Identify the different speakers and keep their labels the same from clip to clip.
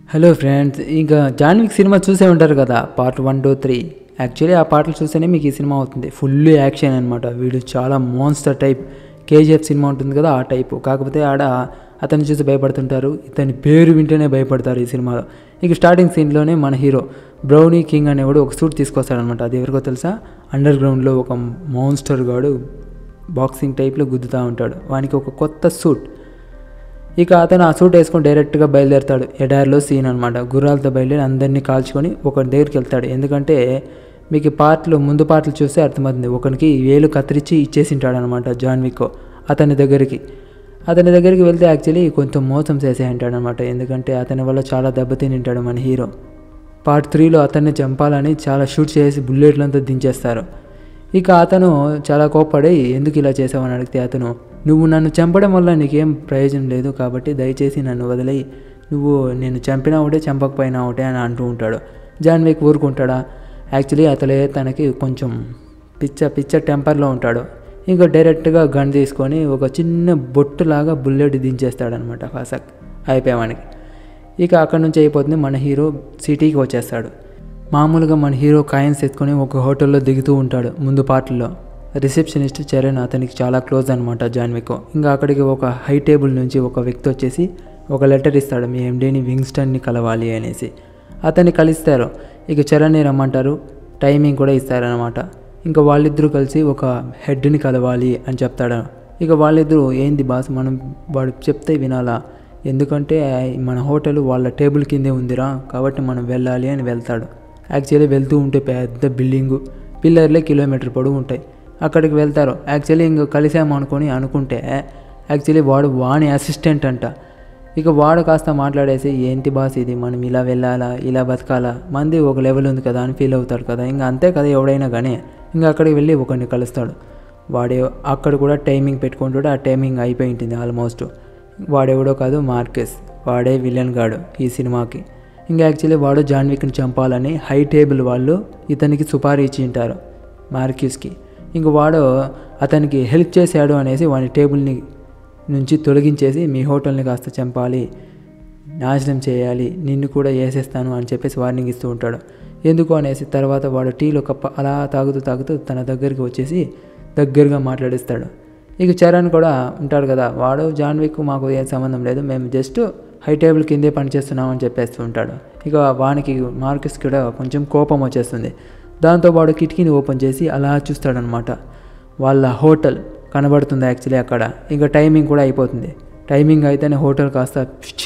Speaker 1: hello friends ఇంకా John Wick cinema చూసే ఉంటారు కదా part one two three actually ఆ పాటలు చూస్తేనే మీకు ఈ సినిమా అవుతుంది ఫుల్ యాక్షన్ అనమాట వీడు చాలా మోన్స్టర్ టైప్ కేజీఎఫ్ సినిమా ఉంటుంది కదా ఆ టైపు కాకపోతే ఆడ అతన్ని చూసి భయపడుతుంటారు ఇతని పేరు వింటేనే భయపడతారు ఈ సినిమాలో ఇక స్టార్టింగ్ సీన్లోనే మన హీరో బ్రౌనీ కింగ్ అనేవాడు ఒక సూట్ తీసుకొస్తాడనమాట అది ఎవరికో తెలుసా అండర్ గ్రౌండ్లో ఒక మోన్స్టర్ గాడు బాక్సింగ్ టైప్లో గుద్దుతూ ఉంటాడు వానికి ఒక కొత్త సూట్ ఇక అతను ఆ సూట్ వేసుకొని డైరెక్ట్గా బయలుదేరుతాడు ఎడారిలో సీన్ అనమాట గుర్రాలతో బయలుదేరి అందరినీ కాల్చుకొని ఒకరి దగ్గరికి వెళ్తాడు ఎందుకంటే మీకు పాటలు ముందు పాటలు చూస్తే అర్థమవుతుంది ఒకరికి వేలు కత్తిరించి ఇచ్చేసింటాడు అనమాట జాన్వికో అతని దగ్గరికి అతని దగ్గరికి వెళ్తే యాక్చువల్లీ కొంచెం మోసం చేసే అంటాడు అనమాట ఎందుకంటే అతని వల్ల చాలా దెబ్బతిని ఉంటాడు మన హీరో పార్ట్ త్రీలో అతన్ని చంపాలని చాలా షూట్ చేసి బుల్లెట్లంతా దించేస్తారు ఇక అతను చాలా కోప్పడి ఎందుకు ఇలా చేసావని అడిగితే అతను నువ్వు నన్ను చంపడం వల్ల నీకేం ప్రయోజనం లేదు కాబట్టి దయచేసి నన్ను వదిలేయి నువ్వు నేను చంపినా ఒకటే చంపకపోయినా ఒకటే అని అంటూ ఉంటాడు జాన్విక్ ఊరుకుంటాడా యాక్చువల్లీ అతలే తనకి కొంచెం పిచ్చ పిచ్చ టెంపర్లో ఉంటాడు ఇంకా డైరెక్ట్గా గన్ తీసుకొని ఒక చిన్న బొట్టులాగా బుల్లెట్ దించేస్తాడనమాట ఫసక్ అయిపోయావానికి ఇక అక్కడ నుంచి అయిపోతుంది మన హీరో సిటీకి వచ్చేస్తాడు మామూలుగా మన హీరో కాయిన్స్ ఎత్తుకొని ఒక హోటల్లో దిగుతూ ఉంటాడు ముందు పాటల్లో రిసెప్షనిస్ట్ చరణ్ అతనికి చాలా క్లోజ్ అనమాట జాన్వికో ఇంకా అక్కడికి ఒక హై టేబుల్ నుంచి ఒక వ్యక్తి వచ్చేసి ఒక లెటర్ ఇస్తాడు మీ ఎండీని వింగ్స్టన్ని కలవాలి అనేసి అతన్ని కలిస్తారు ఇక చరణ్ని రమ్మంటారు టైమింగ్ కూడా ఇస్తారనమాట ఇంకా వాళ్ళిద్దరూ కలిసి ఒక హెడ్ని కలవాలి అని చెప్తాడు ఇక వాళ్ళిద్దరూ ఏంది బాస్ మనం వాడు చెప్తే వినాలా ఎందుకంటే మన హోటల్ వాళ్ళ టేబుల్ కిందే ఉందిరా కాబట్టి మనం వెళ్ళాలి అని వెళ్తాడు యాక్చువల్లీ వెళ్తూ ఉంటే పెద్ద బిల్డింగు పిల్లర్లే కిలోమీటర్ పొడవు ఉంటాయి అక్కడికి వెళ్తారు యాక్చువల్లీ ఇంక కలిసాము అనుకొని అనుకుంటే యాక్చువల్లీ వాడు వాని అసిస్టెంట్ అంట ఇక వాడు కాస్త మాట్లాడేసి ఏంటి బాస్ ఇది మనం ఇలా వెళ్ళాలా ఇలా బతకాలా మంది ఒక లెవెల్ ఉంది కదా అని ఫీల్ అవుతాడు కదా ఇంకా అంతే కదా ఎవడైనా కానీ ఇంకా అక్కడికి వెళ్ళి ఒకరిని కలుస్తాడు వాడే అక్కడ కూడా టైమింగ్ పెట్టుకుంటాడు ఆ టైమింగ్ అయిపోయి ఉంటుంది ఆల్మోస్ట్ వాడెవడో కాదు మార్కెస్ వాడే విలన్ గాడు ఈ సినిమాకి ఇంకా యాక్చువల్లీ వాడు జాన్విక్ని చంపాలని హై టేబుల్ వాళ్ళు ఇతనికి సుపారీ ఇచ్చి ఉంటారు మార్క్యూస్కి ఇంక వాడు అతనికి హెల్ప్ చేశాడు అనేసి వాడి టేబుల్ని నుంచి తొలగించేసి మీ హోటల్ని కాస్త చంపాలి నాశనం చేయాలి నిన్ను కూడా వేసేస్తాను అని చెప్పేసి వార్నింగ్ ఇస్తూ ఉంటాడు ఎందుకు అనేసి తర్వాత వాడు టీలో కప్ప అలా తాగుతూ తాగుతూ తన దగ్గరికి వచ్చేసి దగ్గరగా మాట్లాడిస్తాడు ఇక చరణ్ కూడా ఉంటాడు కదా వాడు జాన్విక్ మాకు ఏ సంబంధం లేదు మేము జస్ట్ హై టేబుల్ కిందే పనిచేస్తున్నాం అని చెప్పేస్తూ ఉంటాడు ఇక వానికి మార్కెస్ కూడా కొంచెం కోపం వచ్చేస్తుంది దాంతో వాడు కిటికీని ఓపెన్ చేసి అలా చూస్తాడనమాట వాళ్ళ హోటల్ కనబడుతుంది యాక్చువల్లీ అక్కడ ఇంకా టైమింగ్ కూడా అయిపోతుంది టైమింగ్ అయితేనే హోటల్ కాస్త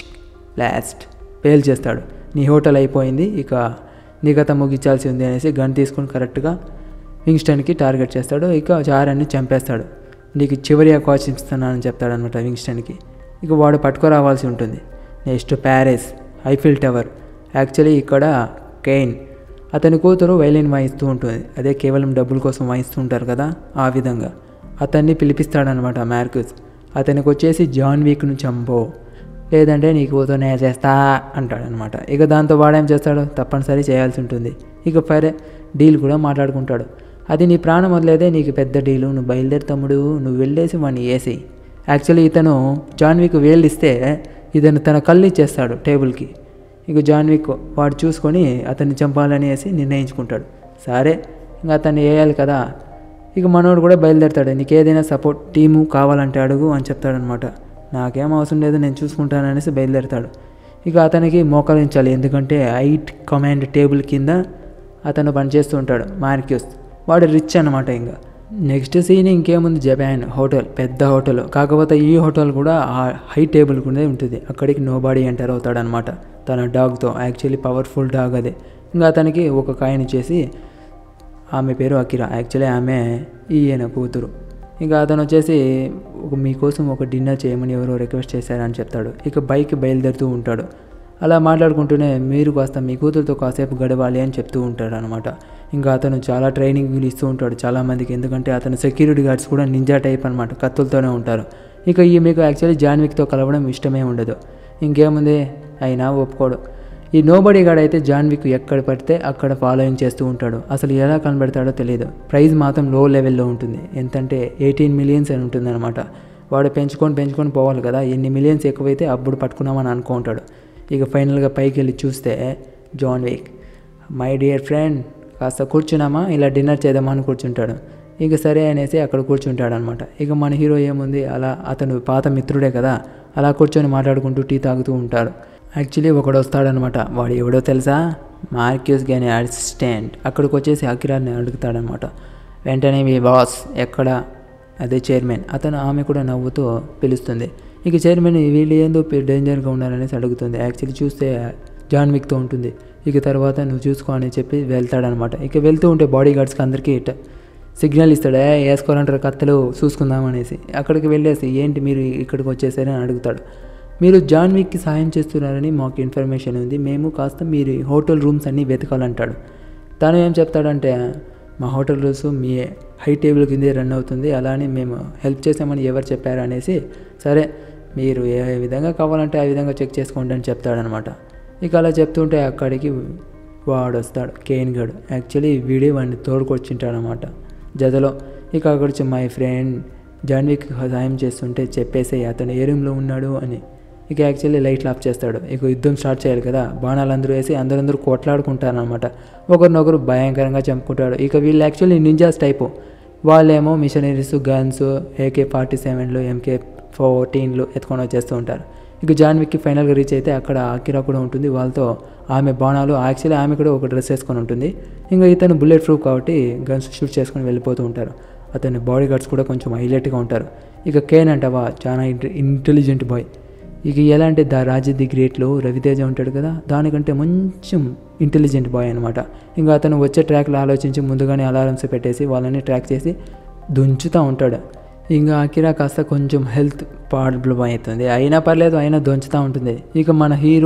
Speaker 1: లాస్ట్ పేల్ చేస్తాడు నీ హోటల్ అయిపోయింది ఇక నీ కథ ముగించాల్సి ఉంది అనేసి గన్ తీసుకొని కరెక్ట్గా వింగ్స్టన్కి టార్గెట్ చేస్తాడు ఇక చారాన్ని చంపేస్తాడు నీకు చివరి అవకాశం ఇస్తున్నానని చెప్తాడు అనమాట వింగ్స్టన్కి ఇక వాడు పట్టుకురావాల్సి ఉంటుంది next Paris Eiffel tower actually ఇక్కడ కెయిన్ అతని కూతురు వైలిన్ వాయిస్తూ ఉంటుంది అదే కేవలం డబ్బుల కోసం వాయిస్తూ ఉంటారు కదా ఆ విధంగా అతన్ని పిలిపిస్తాడనమాట మ్యార్కస్ అతనికి వచ్చేసి జాన్ వీక్ను చంపో లేదంటే నీ కూతురునే చేస్తా అంటాడనమాట ఇక దాంతో వాడేం చేస్తాడు తప్పనిసరి చేయాల్సి ఉంటుంది ఇక ఫరే డీల్ కూడా మాట్లాడుకుంటాడు అది నీ ప్రాణం వదిలేదే నీకు పెద్ద డీలు నువ్వు బయలుదేరి తమ్ముడు నువ్వు వెళ్ళేసి వాడిని వేసేయి యాక్చువల్లీ ఇతను జాన్విక్ వేళ్ళు ఇస్తే ఇతను తన కళ్ళు ఇచ్చేస్తాడు టేబుల్కి ఇక జాన్విక్ వాడు చూసుకొని అతన్ని చంపాలని వేసి నిర్ణయించుకుంటాడు సరే ఇంకా అతన్ని వేయాలి కదా ఇక మనోడు కూడా బయలుదేరుతాడు నీకు ఏదైనా సపోర్ట్ టీము కావాలంటే అడుగు అని చెప్తాడనమాట నాకేం అవసరం లేదు నేను చూసుకుంటాను అనేసి బయలుదేరుతాడు ఇక అతనికి మోకరించాలి ఎందుకంటే హైట్ కమాండ్ టేబుల్ కింద అతను పనిచేస్తూ ఉంటాడు మార్క్యూస్ వాడు రిచ్ అనమాట ఇంకా నెక్స్ట్ సీన్ ఇంకేముంది జపాన్ హోటల్ పెద్ద హోటల్ కాకపోతే ఈ హోటల్ కూడా ఆ హై టేబుల్ కిందే ఉంటుంది అక్కడికి నో బాడీ ఎంటర్ అవుతాడనమాట తన డాగ్తో యాక్చువల్లీ పవర్ఫుల్ డాగ్ అదే ఇంకా అతనికి ఒక కాయని చేసి ఆమె పేరు అకిరా యాక్చువల్లీ ఆమె ఈయన కూతురు ఇంకా అతను వచ్చేసి ఒక మీకోసం ఒక డిన్నర్ చేయమని ఎవరో రిక్వెస్ట్ చేశారని చెప్తాడు ఇక బైక్ బయలుదేరుతూ ఉంటాడు అలా మాట్లాడుకుంటూనే మీరు కాస్త మీ కూతురుతో కాసేపు గడవాలి అని చెప్తూ ఉంటాడు అనమాట ఇంకా అతను చాలా ట్రైనింగ్లు ఇస్తూ ఉంటాడు చాలామందికి ఎందుకంటే అతను సెక్యూరిటీ గార్డ్స్ కూడా నింజా టైప్ అనమాట కత్తులతోనే ఉంటారు ఇక ఈ మీకు యాక్చువల్లీ జాన్విక్తో కలవడం ఇష్టమే ఉండదు ఇంకేముంది అయినా ఒప్పుకోడు ఈ నోబడి గాడు అయితే జాన్విక్ ఎక్కడ పడితే అక్కడ ఫాలోయింగ్ చేస్తూ ఉంటాడు అసలు ఎలా కనబడతాడో తెలియదు ప్రైస్ మాత్రం లో లెవెల్లో ఉంటుంది ఎంతంటే ఎయిటీన్ మిలియన్స్ అని ఉంటుంది అనమాట వాడు పెంచుకొని పెంచుకొని పోవాలి కదా ఎన్ని మిలియన్స్ ఎక్కువైతే అప్పుడు పట్టుకున్నామని అనుకుంటాడు ఇక ఫైనల్గా పైకి వెళ్ళి చూస్తే John Wick my dear friend కాస్త కూర్చున్నామా ఇలా డిన్నర్ చేద్దామా అని కూర్చుంటాడు ఇక సరే అనేసి అక్కడ కూర్చుంటాడు అనమాట ఇక మన హీరో ఏముంది అలా అతను పాత మిత్రుడే కదా అలా కూర్చొని మాట్లాడుకుంటూ టీ తాగుతూ ఉంటాడు యాక్చువల్లీ ఒకడు వస్తాడనమాట వాడు ఎవడో తెలుసా మార్క్యూస్ గాని అసిస్టెంట్ అక్కడికి వచ్చేసి అకిరాని అడుగుతాడనమాట వెంటనే మీ బాస్ ఎక్కడ అదే చైర్మన్ అతను ఆమె కూడా నవ్వుతూ పిలుస్తుంది ఇక చైర్మన్ వీళ్ళు ఏందో డేంజర్గా ఉన్నారనేసి అడుగుతుంది యాక్చువల్లీ చూస్తే జాన్ విక్తో ఉంటుంది ఇక తర్వాత నువ్వు చూసుకో అని చెప్పి వెళ్తాడనమాట ఇక వెళ్తూ ఉంటే బాడీ గార్డ్స్కి అందరికీ ఇట్ట సిగ్నల్ ఇస్తాడు ఏ వేసుకోవాలంటారు కత్తలు చూసుకుందాం అనేసి అక్కడికి వెళ్ళేసి ఏంటి మీరు ఇక్కడికి వచ్చేసారని అడుగుతాడు మీరు జాన్ విక్కి సహాయం చేస్తున్నారని మాకు ఇన్ఫర్మేషన్ ఉంది మేము కాస్త మీరు హోటల్ రూమ్స్ అన్నీ వెతకాలంటాడు తను ఏం చెప్తాడంటే మా హోటల్ రూమ్స్ మీ హై టేబుల్ కిందే రన్ అవుతుంది అలానే మేము హెల్ప్ చేసామని ఎవరు చెప్పారు అనేసి సరే మీరు ఏ విధంగా కావాలంటే ఆ విధంగా చెక్ చేసుకోండి అని చెప్తాడనమాట ఇక అలా చెప్తుంటే అక్కడికి వాడు వస్తాడు కేన్ గడు యాక్చువల్లీ వీడే వాడిని తోడుకొచ్చింటాడనమాట జతలో ఇక అక్కడ వచ్చి మై ఫ్రెండ్ జాన్విక్ సహాయం చేస్తుంటే చెప్పేసి అతను ఏ రూమ్లో ఉన్నాడు అని ఇక యాక్చువల్లీ లైట్లు ఆఫ్ చేస్తాడు ఇక యుద్ధం స్టార్ట్ చేయాలి కదా బాణాలు అందరూ వేసి అందరందరూ కొట్లాడుకుంటారనమాట ఒకరినొకరు భయంకరంగా చంపుకుంటాడు ఇక వీళ్ళు యాక్చువల్లీ నింజాస్ టైపు వాళ్ళేమో మిషనరీస్ గన్స్ ఏకే ఫార్టీ సెవెన్లు ఎంకే ఫోర్టీన్లు ఎత్తుకొని వచ్చేస్తూ ఉంటారు ఇక జాన్విక్కి ఫైనల్గా రీచ్ అయితే అక్కడ అకిరా కూడా ఉంటుంది వాళ్ళతో ఆమె బాణాలు యాక్చువల్లీ ఆమె కూడా ఒక డ్రెస్ వేసుకొని ఉంటుంది ఇంకా ఇతను బుల్లెట్ ప్రూఫ్ కాబట్టి గన్స్ షూట్ చేసుకొని వెళ్ళిపోతూ ఉంటారు అతని బాడీ గార్డ్స్ కూడా కొంచెం హైలైట్గా ఉంటారు ఇక కేన్ అంటావా చాలా ఇంటెలిజెంట్ బాయ్ ఇక ఎలా అంటే ద రాజీ ది గ్రేట్లో రవితేజ ఉంటాడు కదా దానికంటే కొంచెం ఇంటెలిజెంట్ బాయ్ అనమాట ఇంకా అతను వచ్చే ట్రాక్లో ఆలోచించి ముందుగానే అలారమ్స్ పెట్టేసి వాళ్ళని ట్రాక్ చేసి దుంచుతూ ఉంటాడు ఇంకా అకిరా కాస్త కొంచెం హెల్త్ ప్రాబ్లం అవుతుంది అయినా పర్లేదు అయినా దొంచుతూ ఉంటుంది ఇక మన హీరో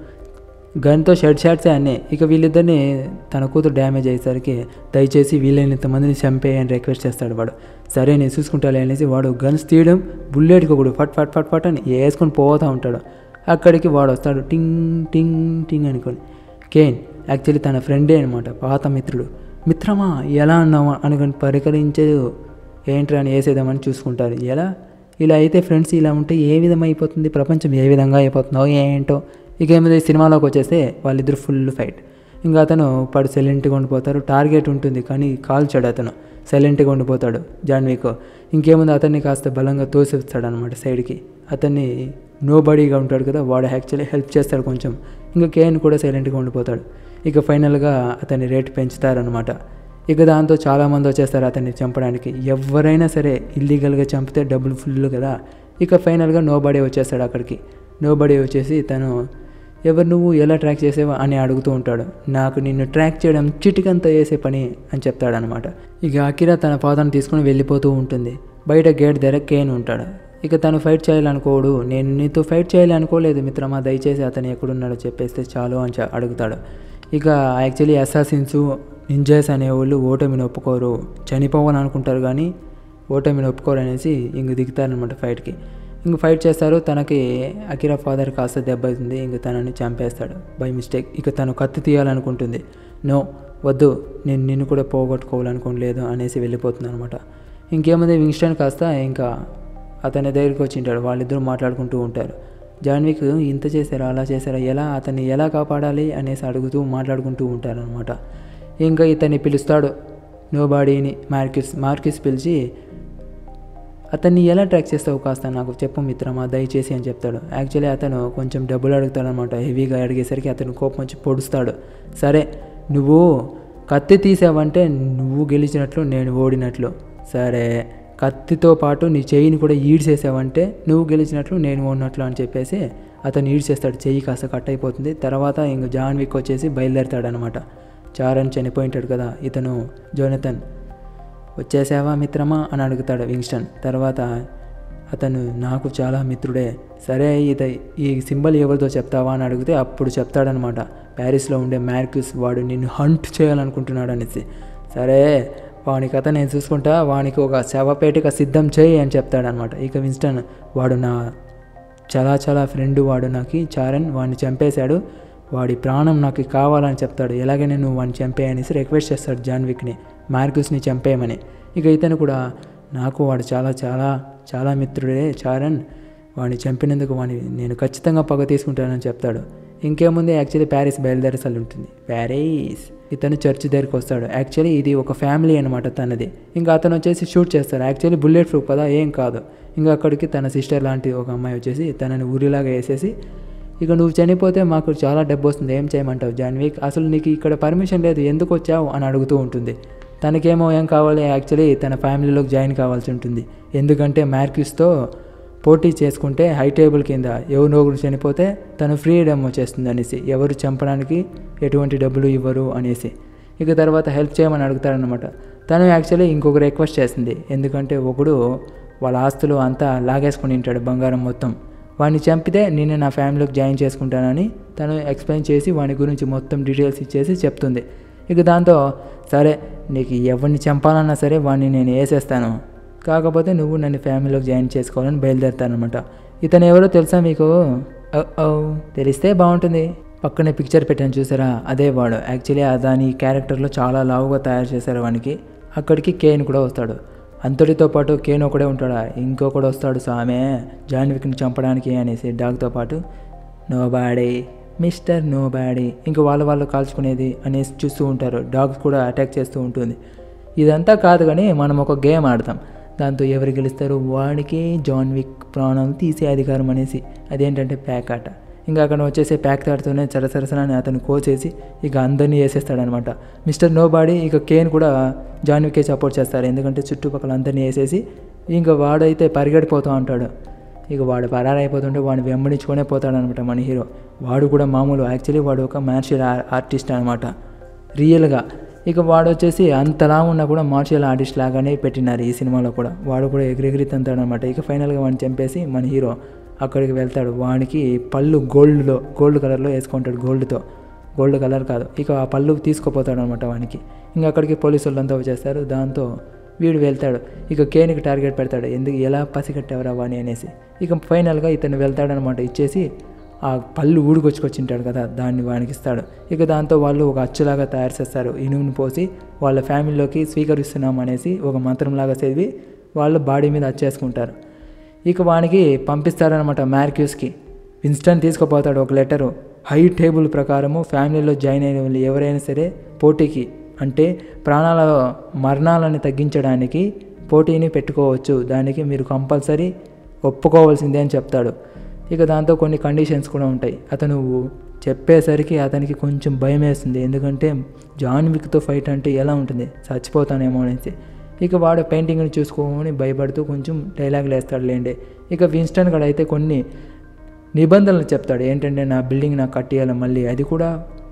Speaker 1: గన్తో షర్ట్ షాట్సే అన్నీ ఇక వీళ్ళిద్దరిని తన కూతురు డ్యామేజ్ అయ్యేసరికి దయచేసి వీళ్ళని ఇంతమందిని చంపేయని రిక్వెస్ట్ చేస్తాడు వాడు సరే నేను చూసుకుంటాలే అనేసి వాడు గన్స్ తీయడం బుల్లెట్కి ఒకడు ఫట్ ఫట్ ఫట్ ఫట్ అని వేసుకొని పోతూ ఉంటాడు అక్కడికి వాడు వస్తాడు టింగ్ టింగ్ టింగ్ అనుకొని కేన్ యాక్చువల్లీ తన ఫ్రెండే అనమాట పాత మిత్రుడు మిత్రమా ఎలా అన్నావు అనుకొని పరికరించే ఏంట్రా అని వేసేద్దామని చూసుకుంటారు ఎలా ఇలా అయితే ఫ్రెండ్స్ ఇలా ఉంటే ఏ విధంగా అయిపోతుంది ప్రపంచం ఏ విధంగా అయిపోతుందో ఏంటో ఇక ఏమైంది సినిమాలోకి వచ్చేస్తే వాళ్ళిద్దరు ఫుల్ ఫైట్ ఇంకా అతను పడు సైలెంట్గా ఉండిపోతారు టార్గెట్ ఉంటుంది కానీ కాల్చాడు అతను సైలెంట్గా ఉండిపోతాడు జాన్వీక్ ఇంకేముంది అతన్ని కాస్త బలంగా తోసిస్తాడు అనమాట సైడ్కి అతన్ని నో బడీగా ఉంటాడు కదా వాడు యాక్చువల్లీ హెల్ప్ చేస్తాడు కొంచెం ఇంకా కేఎన్ కూడా సైలెంట్గా ఉండిపోతాడు ఇక ఫైనల్గా అతని రేట్ పెంచుతారనమాట ఇక దాంతో చాలామంది వచ్చేస్తారు అతన్ని చంపడానికి ఎవరైనా సరే ఇల్లీగల్గా చంపితే డబ్బులు ఫుల్ కదా ఇక ఫైనల్గా నో బడీ వచ్చేస్తాడు అక్కడికి నో బడీ వచ్చేసి తను ఎవరు నువ్వు ఎలా ట్రాక్ చేసావు అని అడుగుతూ ఉంటాడు నాకు నిన్ను ట్రాక్ చేయడం చిటికంతా వేసే పని అని చెప్తాడనమాట ఇక అకిరా తన ఫాదర్ని తీసుకుని వెళ్ళిపోతూ ఉంటుంది బయట గేట్ దగ్గర కేన్ ఉంటాడు ఇక తను ఫైట్ చేయాలనుకోడు నేను నీతో ఫైట్ చేయాలనుకోలేదు మిత్రమా దయచేసి అతను ఎక్కడున్నాడో చెప్పేస్తే చాలు అని చె- అడుగుతాడు ఇక యాక్చువల్లీ అసాసిన్స్ నింజాస్ అనేవాళ్ళు ఓటమిని ఒప్పుకోరు చనిపోవాలని అనుకుంటారు కానీ ఓటమిని ఒప్పుకోరు అనేసి ఇంక దిగుతారనమాట ఫైట్కి ఇంక ఫైట్ చేస్తారు తనకి అకిరా ఫాదర్ కాస్త దెబ్బ అవుతుంది ఇంక తనని చంపేస్తాడు బై మిస్టేక్ ఇక తను కత్తి తీయాలనుకుంటుంది నో వద్దు నేను నిన్ను కూడా పోగొట్టుకోవాలనుకోలేదు అనేసి వెళ్ళిపోతుంది అనమాట ఇంకేముంది వింగ్స్టన్ కాస్త ఇంకా అతని దగ్గరికి వచ్చింటాడు వాళ్ళిద్దరూ మాట్లాడుకుంటూ ఉంటారు జాన్విక్ ఇంత చేశారా అలా చేశారా ఎలా అతన్ని ఎలా కాపాడాలి అనేసి అడుగుతూ మాట్లాడుకుంటూ ఉంటారనమాట ఇంకా ఇతన్ని పిలుస్తాడు నో బాడీని మార్కిస్ మార్కిస్ పిలిచి అతన్ని ఎలా ట్రాక్ చేస్తావు కాస్త నాకు చెప్పు మిత్రమా దయచేసి అని చెప్తాడు యాక్చువల్లీ అతను కొంచెం డబ్బులు అడుగుతాడు అనమాట హెవీగా అడిగేసరికి అతను కోపం వచ్చి పొడుస్తాడు సరే నువ్వు కత్తి తీసావంటే నువ్వు గెలిచినట్లు నేను ఓడినట్లు సరే కత్తితో పాటు నీ చెయ్యిని కూడా ఈడ్చేసావంటే నువ్వు గెలిచినట్లు నేను ఓడినట్లు అని చెప్పేసి అతను ఈడ్చేస్తాడు చెయ్యి కాస్త కట్ అయిపోతుంది తర్వాత ఇంక జాన్ విక్ వచ్చేసి బయలుదేరతాడనమాట చారన్ చనిపోయింటాడు కదా ఇతను జోనతన్ వచ్చేసావా మిత్రమా అని అడుగుతాడు వింగ్స్టన్ తర్వాత అతను నాకు చాలా మిత్రుడే సరే ఇత ఈ సింబల్ ఎవరితో చెప్తావా అని అడిగితే అప్పుడు చెప్తాడనమాట ప్యారిస్లో ఉండే మ్యార్క్యూస్ వాడు నిన్ను హంట్ చేయాలనుకుంటున్నాడు అనేసి సరే వాని కథ నేను చూసుకుంటా వానికి ఒక శవపేటిక సిద్ధం చేయి అని చెప్తాడనమాట ఇక విన్స్టన్ వాడు నా చాలా చాలా ఫ్రెండ్ వాడు నాకు చారన్ వాడిని చంపేశాడు వాడి ప్రాణం నాకు కావాలని చెప్తాడు ఎలాగైనా నువ్వు వాడిని చంపేయనేసి రిక్వెస్ట్ చేస్తాడు జాన్విక్ని మార్కుస్ని చంపేయమని ఇక ఇతను కూడా నాకు వాడు చాలా చాలా చాలా మిత్రుడే చారన్ వాడిని చంపినందుకు వాడిని నేను ఖచ్చితంగా పగ తీసుకుంటానని చెప్తాడు ఇంకేముంది యాక్చువల్లీ ప్యారిస్ బయలుదేరాల్సి ఉంటుంది ప్యారిస్ ఇతను చర్చ్ దగ్గరికి వస్తాడు యాక్చువల్లీ ఇది ఒక ఫ్యామిలీ అనమాట తనది ఇంకా అతను వచ్చేసి షూట్ చేస్తాడు యాక్చువల్లీ బుల్లెట్ ప్రూఫ్ కదా ఏం కాదు ఇంకా అక్కడికి తన సిస్టర్ లాంటి ఒక అమ్మాయి వచ్చేసి తనని ఊరిలాగా వేసేసి ఇక నువ్వు చనిపోతే మాకు చాలా డబ్బు వస్తుంది ఏం చేయమంటావు జాన్విక్ అసలు నీకు ఇక్కడ పర్మిషన్ లేదు ఎందుకు వచ్చావు అని అడుగుతూ ఉంటుంది తనకేమో ఏం కావాలి యాక్చువల్లీ తన ఫ్యామిలీలోకి జాయిన్ కావాల్సి ఉంటుంది ఎందుకంటే మ్యార్క్యూస్తో పోటీ చేసుకుంటే హై టేబుల్ కింద ఎవరు ఒకరు చనిపోతే తను ఫ్రీడమ్ వచ్చేస్తుంది అనేసి ఎవరు చంపడానికి ఎటువంటి డబ్బులు ఇవ్వరు అనేసి ఇక తర్వాత హెల్ప్ చేయమని అడుగుతారనమాట తను యాక్చువల్లీ ఇంకొక రిక్వెస్ట్ చేసింది ఎందుకంటే ఒకడు వాళ్ళ ఆస్తులు అంతా లాగేసుకుని ఉంటాడు బంగారం మొత్తం వాడిని చంపితే నేను నా ఫ్యామిలీకి జాయిన్ చేసుకుంటానని తను ఎక్స్ప్లెయిన్ చేసి వాని గురించి మొత్తం డీటెయిల్స్ ఇచ్చేసి చెప్తుంది ఇక దాంతో సరే నీకు ఎవరిని చంపాలన్నా సరే వాడిని నేను వేసేస్తాను కాకపోతే నువ్వు నన్ను ఫ్యామిలీలోకి జాయిన్ చేసుకోవాలని బయలుదేరుతానమాట ఇతను ఎవరో తెలుసా మీకు ఓ, ఓ తెలిస్తే బాగుంటుంది పక్కనే పిక్చర్ పెట్టాను చూసారా అదే వాడు యాక్చువల్లీ దాని క్యారెక్టర్లో చాలా లావుగా తయారు చేశారు వానికి అక్కడికి కేన్ కూడా వస్తాడు అంతటితో పాటు కేన్ ఒకడే ఉంటాడా ఇంకొకడు వస్తాడు సామె జాన్విక్ని చంపడానికి అనేసి డాగ్తో పాటు nobody mister nobody ఇంకా వాళ్ళ వాళ్ళు కాల్చుకునేది అనేసి చూస్తూ ఉంటారు డాగ్స్ కూడా అటాక్ చేస్తూ ఉంటుంది ఇదంతా కాదు కానీ మనం ఒక గేమ్ ఆడతాం దాంతో ఎవరు గెలుస్తారు వాడికి జాన్ విక్ ప్రాణాలు తీసే అధికారం అనేసి అదేంటంటే ప్యాక్ ఆట ఇంకా అక్కడ వచ్చేసి ప్యాక్ తాడుతూనే చరసరసనని అతను కోచేసి ఇక అందరినీ వేసేస్తాడనమాట మిస్టర్ నో బాడీ ఇక కేన్ కూడా జాన్ విక్కే సపోర్ట్ చేస్తారు ఎందుకంటే చుట్టుపక్కల అందరినీ వేసేసి ఇంకా వాడైతే పరిగెడిపోతూ ఉంటాడు ఇక వాడు పరారైపోతుంటే వాడిని వెంబడించుకునే పోతాడనమాట మన హీరో వాడు కూడా మామూలు యాక్చువల్లీ వాడు ఒక మార్షియల్ ఆర్టిస్ట్ అనమాట రియల్గా ఇక వాడు వచ్చేసి అంతలా ఉన్నా కూడా మార్షియల్ ఆర్టిస్ట్ లాగానే పెట్టినారు ఈ సినిమాలో కూడా వాడు కూడా ఎగిరెగిరి తంతాడు అనమాట ఇక ఫైనల్గా వాడిని చంపేసి మన హీరో అక్కడికి వెళ్తాడు వానికి పళ్ళు గోల్డ్లో గోల్డ్ కలర్లో వేసుకుంటాడు గోల్డ్తో గోల్డ్ కలర్ కాదు ఇక ఆ పళ్ళు తీసుకుపోతాడు అనమాట వానికి ఇంకా అక్కడికి పోలీసు వాళ్ళంతా వచ్చేస్తారు దాంతో వీడు వెళ్తాడు ఇక కేనికి టార్గెట్ పెడతాడు ఎందుకు ఎలా పసిగట్టావరా వాని అనేసి ఇక ఫైనల్గా ఇతను వెళ్తాడనమాట ఇచ్చేసి ఆ పళ్ళు ఊడుకొచ్చుకొచ్చింటాడు కదా దాన్ని వానికి ఇస్తాడు ఇక దాంతో వాళ్ళు ఒక అచ్చులాగా తయారు చేస్తారు ఇనుమును పోసి వాళ్ళ ఫ్యామిలీలోకి స్వీకరిస్తున్నాం అనేసి ఒక మంత్రంలాగా చదివి వాళ్ళు బాడీ మీద అచ్చేసుకుంటారు ఇక వానికి పంపిస్తారనమాట మ్యార్క్యూస్కి విన్స్టన్ తీసుకుపోతాడు ఒక లెటరు హై టేబుల్ ప్రకారము ఫ్యామిలీలో జాయిన్ అయిన వాళ్ళు ఎవరైనా సరే పోటీకి అంటే ప్రాణాల మరణాలను తగ్గించడానికి పోటీని పెట్టుకోవచ్చు దానికి మీరు కంపల్సరీ ఒప్పుకోవాల్సిందే అని చెప్తాడు ఇక దాంతో కొన్ని కండిషన్స్ కూడా ఉంటాయి అతను చెప్పేసరికి అతనికి కొంచెం భయం వేస్తుంది ఎందుకంటే జాన్ విక్తో ఫైట్ అంటే ఎలా ఉంటుంది చచ్చిపోతానేమో అనేసి ఇక వాడు పెయింటింగ్ని చూసుకొని భయపడుతూ కొంచెం డైలాగులు వేస్తాడు లేండి ఇక విన్స్టన్ గడ అయితే కొన్ని నిబంధనలు చెప్తాడు ఏంటంటే నా బిల్డింగ్ నాకు కట్టేయాలి మళ్ళీ అది కూడా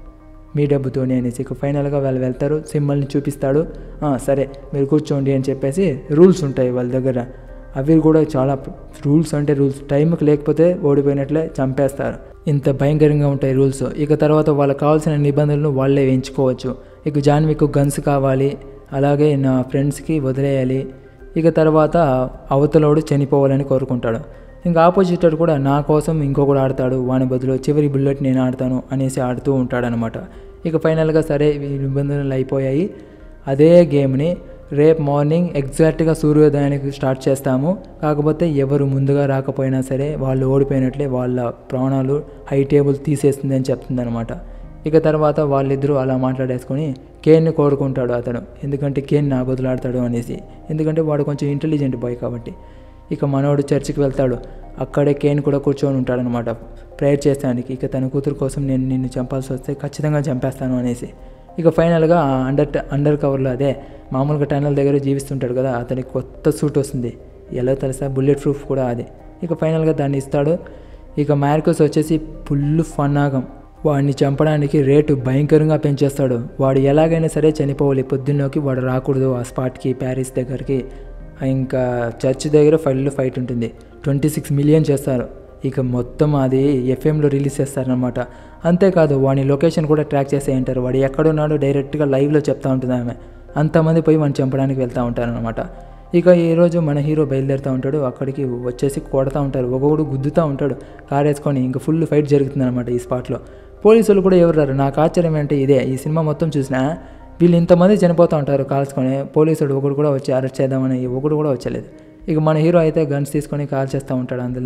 Speaker 1: మీ డబ్బుతోనే అనేసి ఇక ఫైనల్గా వాళ్ళు వెళ్తారు సింబల్ని చూపిస్తాడు "ఆ, సరే మీరు కూర్చోండి అని చెప్పేసి రూల్స్ ఉంటాయి వాళ్ళ దగ్గర అవి కూడా చాలా రూల్స్ అంటే రూల్స్ టైంకి లేకపోతే ఓడిపోయినట్లే చంపేస్తారు ఇంత భయంకరంగా ఉంటాయి రూల్స్ ఇక తర్వాత వాళ్ళకి కావాల్సిన నిబంధనలు వాళ్ళే ఎంచుకోవచ్చు ఇక జాన్వికు గన్స్ కావాలి అలాగే నా ఫ్రెండ్స్కి వదిలేయాలి ఇక తర్వాత అవతలోడు చనిపోవాలని కోరుకుంటాడు ఇంకా ఆపోజిట్ వాడు కూడా నా కోసం ఇంకొకడు ఆడతాడు వాని బదులు చివరి బుల్లెట్ నేను ఆడతాను అనేసి ఆడుతూ ఉంటాడనమాట ఇక ఫైనల్గా సరే ఈ నిబంధనలు అయిపోయాయి అదే గేమ్ని రేపు మార్నింగ్ ఎగ్జాక్ట్గా సూర్యోదయానికి స్టార్ట్ చేస్తాము కాకపోతే ఎవరు ముందుగా రాకపోయినా సరే వాళ్ళు ఓడిపోయినట్లే వాళ్ళ ప్రాణాలు హై టేబుల్ తీసేస్తుంది అని చెప్తుందనమాట ఇక తర్వాత వాళ్ళిద్దరూ అలా మాట్లాడేసుకొని కేన్ని కోరుకుంటాడు అతను ఎందుకంటే కేన్ నా బదులు ఆడతాడు అనేసి ఎందుకంటే వాడు కొంచెం ఇంటెలిజెంట్ బాయ్ కాబట్టి ఇక మనోడు చర్చికి వెళ్తాడు అక్కడే కేన్ కూడా కూర్చొని ఉంటాడనమాట ప్రేయర్ చేస్తానికి ఇక తన కూతురు కోసం నేను నిన్ను చంపాల్సి వస్తే ఖచ్చితంగా చంపేస్తాను అనేసి ఇక ఫైనల్గా అండర్ అండర్ కవర్లో అదే మామూలుగా టన్నల్ దగ్గర జీవిస్తుంటాడు కదా అతనికి కొత్త సూట్ వస్తుంది ఎలా తెలుసా బుల్లెట్ ప్రూఫ్ కూడా అదే ఇక ఫైనల్గా దాన్ని ఇస్తాడు ఇక మ్యార్కోస్ వచ్చేసి ఫుల్ ఫన్నాగం వాడిని చంపడానికి రేటు భయంకరంగా పెంచేస్తాడు వాడు ఎలాగైనా సరే చనిపోవాలి పొద్దున్నలోకి వాడు రాకూడదు ఆ స్పాట్కి ప్యారిస్ దగ్గరికి ఇంకా చర్చ్ దగ్గర ఫైల్ ఫైట్ ఉంటుంది ట్వంటీ సిక్స్ మిలియన్ చేస్తారు ఇక మొత్తం అది ఎఫ్ఎంలో రిలీజ్ చేస్తారనమాట అంతేకాదు వాడి లొకేషన్ కూడా ట్రాక్ చేసే ఉంటారు వాడు ఎక్కడున్నాడో డైరెక్ట్గా లైవ్లో చెప్తా ఉంటుంది ఆమె అంతమంది పోయి వాడిని చంపడానికి వెళ్తూ ఉంటారనమాట ఇక ఈరోజు మన హీరో బయలుదేరుతూ ఉంటాడు అక్కడికి వచ్చేసి కొడతా ఉంటారు ఒక్కొక్కడు గుద్దుతూ ఉంటాడు కార్ వేసుకొని ఇంకా ఫుల్ ఫైట్ జరుగుతుంది అనమాట ఈ స్పాట్లో పోలీసులు కూడా ఎవరు రారు నాకు ఆశ్చర్యం అంటే ఇదే ఈ సినిమా మొత్తం చూసినా వీళ్ళు ఇంతమంది చనిపోతూ ఉంటారు కాల్చుకొని పోలీసుడు ఒకడు కూడా వచ్చి అరెస్ట్ చేద్దామని ఒకడు కూడా వచ్చలేదు ఇక మన హీరో అయితే గన్స్ తీసుకొని కాల్ చేస్తూ ఉంటాడు అందరినీ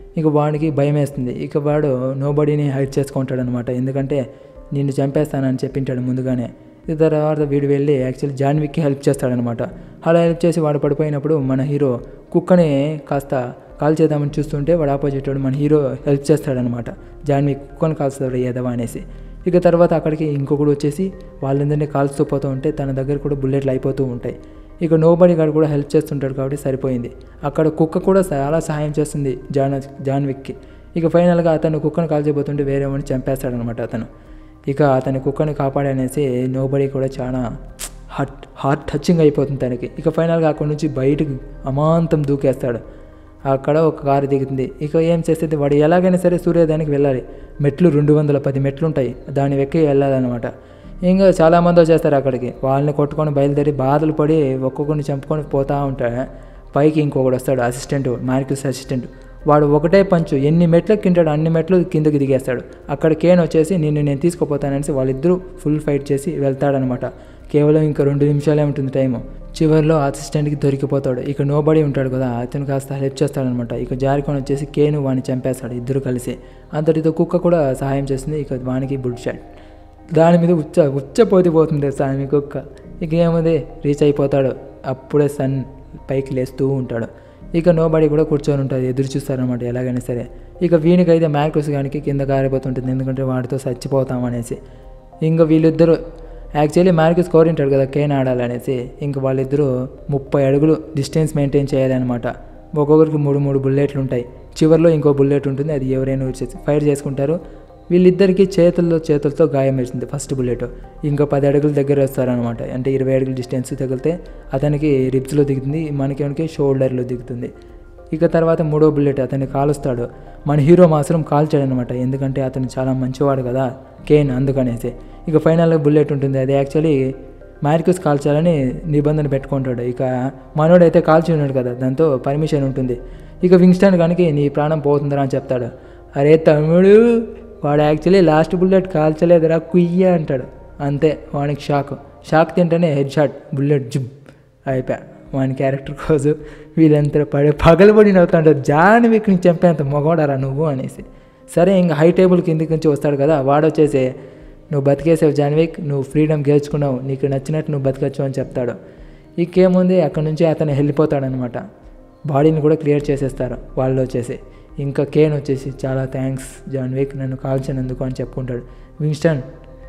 Speaker 1: ఇక వాడికి భయం వేస్తుంది ఇక వాడు నోబడీని హైడ్ చేసుకుంటాడు అనమాట ఎందుకంటే నిన్ను చంపేస్తానని చెప్పింటాడు ముందుగానే ఇది తర్వాత వీడు వెళ్ళి యాక్చువల్లీ జాన్విక్కి హెల్ప్ చేస్తాడనమాట అలా హెల్ప్ చేసి వాడు పడిపోయినప్పుడు మన హీరో కుక్కని కాస్త కాల్ చేద్దామని చూస్తుంటే వాడు ఆపోజిట్ వాడు మన హీరో హెల్ప్ చేస్తాడనమాట జాన్వి కుక్కని కాల్స్తాడు ఏదవా అనేసి ఇక తర్వాత అక్కడికి ఇంకొకడు వచ్చేసి వాళ్ళందరినీ కాల్స్తూ పోతూ ఉంటే తన దగ్గర కూడా బుల్లెట్లు అయిపోతూ ఉంటాయి ఇక నోబడి గారు కూడా హెల్ప్ చేస్తుంటాడు కాబట్టి సరిపోయింది అక్కడ కుక్క కూడా చాలా సహాయం చేస్తుంది జాన్ జాన్విక్కి ఇక ఫైనల్గా అతను కుక్కను కాల్చిపోతుంటే వేరే వాడిని చంపేస్తాడనమాట అతను ఇక అతని కుక్కని కాపాడనేసి నోబడి కూడా చాలా హార్ట్ హార్ట్ టచింగ్ అయిపోతుంది తనకి ఇక ఫైనల్గా అక్కడి నుంచి బయటకు అమాంతం దూకేస్తాడు అక్కడ ఒక కారు దిగుతుంది ఇక ఏం చేస్తుంది వాడు ఎలాగైనా సరే సూర్యోదయానికి వెళ్ళాలి మెట్లు రెండు వందల పది మెట్లు ఉంటాయి దాన్ని వెక్కి వెళ్ళాలన్నమాట ఇంకా చాలామంది వచ్చేస్తారు అక్కడికి వాళ్ళని కొట్టుకొని బయలుదేరి బాధలు పడి ఒక్కొక్కరిని చంపుకొని పోతూ ఉంటాడు పైకి ఇంకొకడు వస్తాడు అసిస్టెంట్ మార్కిస్ అసిస్టెంట్ వాడు ఒకటే పంచు ఎన్ని మెట్లు ఎక్కింటాడు అన్ని మెట్లు కిందకి దిగేస్తాడు అక్కడ కేన్ వచ్చేసి నిన్ను నేను తీసుకుపోతాననేసి వాళ్ళిద్దరూ ఫుల్ ఫైట్ చేసి వెళ్తాడనమాట కేవలం ఇంకా రెండు నిమిషాలే ఉంటుంది టైము చివరిలో అసిస్టెంట్కి దొరికిపోతాడు ఇక నోబడి ఉంటాడు కదా అతను కాస్త హెల్ప్ చేస్తాడనమాట ఇక జారికొని వచ్చేసి కేను వాడిని చంపేస్తాడు ఇద్దరు కలిసి అంతటితో కుక్క కూడా సహాయం చేస్తుంది ఇక వానికి బుడ్ షాట్ దాని మీద ఉచ్చ ఉచ్చపోతిపోతుంది సామి కుక్క ఇక ఏముంది రీచ్ అయిపోతాడు అప్పుడే సన్ పైకి లేస్తూ ఉంటాడు ఇక నోబడి కూడా కూర్చొని ఉంటుంది ఎదురు చూస్తారనమాట ఎలాగైనా సరే ఇక వీనికైతే మ్యాక్రోస్ గానికి కింద కారిపోతుంటుంది ఎందుకంటే వాడితో చచ్చిపోతాం అనేసి ఇంకా వీళ్ళిద్దరూ యాక్చువల్లీ మ్యారికస్ కోరింటాడు కదా కేన్ ఆడాలనేసి ఇంక వాళ్ళిద్దరూ ముప్పై అడుగులు డిస్టెన్స్ మెయింటైన్ చేయాలన్నమాట ఒక్కొక్కరికి మూడు మూడు బుల్లెట్లు ఉంటాయి చివరిలో ఇంకో బుల్లెట్ ఉంటుంది అది ఎవరైనా వచ్చేసి ఫైర్ చేసుకుంటారు వీళ్ళిద్దరికి చేతుల్లో చేతులతో గాయం వేసింది ఫస్ట్ బుల్లెట్ ఇంకా పది అడుగుల దగ్గర వస్తారనమాట అంటే ఇరవై అడుగుల డిస్టెన్స్ తగిలితే అతనికి రిబ్స్లో దిగుతుంది మనకి షోల్డర్లో దిగుతుంది ఇక తర్వాత మూడో బుల్లెట్ అతన్ని కాలుస్తాడు మన హీరో మాత్రం కాల్చాడనమాట ఎందుకంటే అతను చాలా మంచివాడు కదా కేన్ అందుకనేసి ఇక ఫైనల్గా బుల్లెట్ ఉంటుంది అది యాక్చువల్లీ మ్యారికస్ కాల్చాలని నిబంధన పెట్టుకుంటాడు ఇక మనోడైతే కాల్చి ఉన్నాడు కదా దాంతో పర్మిషన్ ఉంటుంది ఇక వింగ్స్టన్ కనుక నీ ప్రాణం పోతుందిరా అని చెప్తాడు అరే తమ్ముడు వాడు యాక్చువల్లీ లాస్ట్ బుల్లెట్ కాల్చలేదురా కుయ్య అంటాడు అంతే వానికి షాక్ షాక్ తింటేనే హెడ్ షాట్ బుల్లెట్ జుమ్ అయిపోయా వాని క్యారెక్టర్ కోసం వీళ్ళంతా పడే పగలబడి నవ్వుతుంటారు జాన్విక్ నుంచి చంపేంత మొగోడరా నువ్వు అనేసి సరే ఇంకా హై టేబుల్ కిందికి నుంచి వస్తాడు కదా వాడు వచ్చేసి నువ్వు బతికేసావు జాన్విక్ నువ్వు ఫ్రీడమ్ గెలుచుకున్నావు నీకు నచ్చినట్టు నువ్వు బతకచ్చు అని చెప్తాడు ఇంకేముంది అక్కడ నుంచి అతను వెళ్ళిపోతాడనమాట బాడీని కూడా క్లియర్ చేసేస్తారు వాళ్ళు వచ్చేసి ఇంకా కేన్ వచ్చేసి చాలా థ్యాంక్స్ జాన్విక్ నన్ను కాల్చినందుకు అని చెప్పుకుంటాడు విన్స్టన్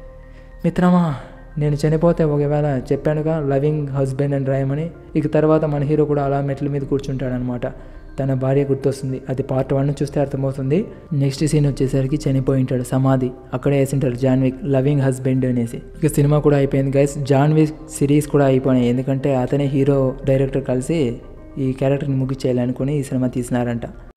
Speaker 1: మిత్రమా నేను చనిపోతే ఒకవేళ చెప్పానుగా లవింగ్ హస్బెండ్ అండ్ రాయమని ఇక తర్వాత మన హీరో కూడా అలా మెట్ల మీద కూర్చుంటాడనమాట తన భార్య గుర్తొస్తుంది అది పార్ట్ వన్ చూస్తే అర్థమవుతుంది నెక్స్ట్ సీన్ వచ్చేసరికి చనిపోయి ఉంటాడు సమాధి అక్కడే వేసింటాడు జాన్విక్ లవింగ్ హస్బెండ్ అనేసి ఇక సినిమా కూడా అయిపోయింది గైస్ జాన్విక్ సిరీస్ కూడా అయిపోయినాయి ఎందుకంటే అతనే హీరో డైరెక్టర్ కలిసి ఈ క్యారెక్టర్ని ముగిచ్చేయాలనుకుని ఈ సినిమా తీసినారంట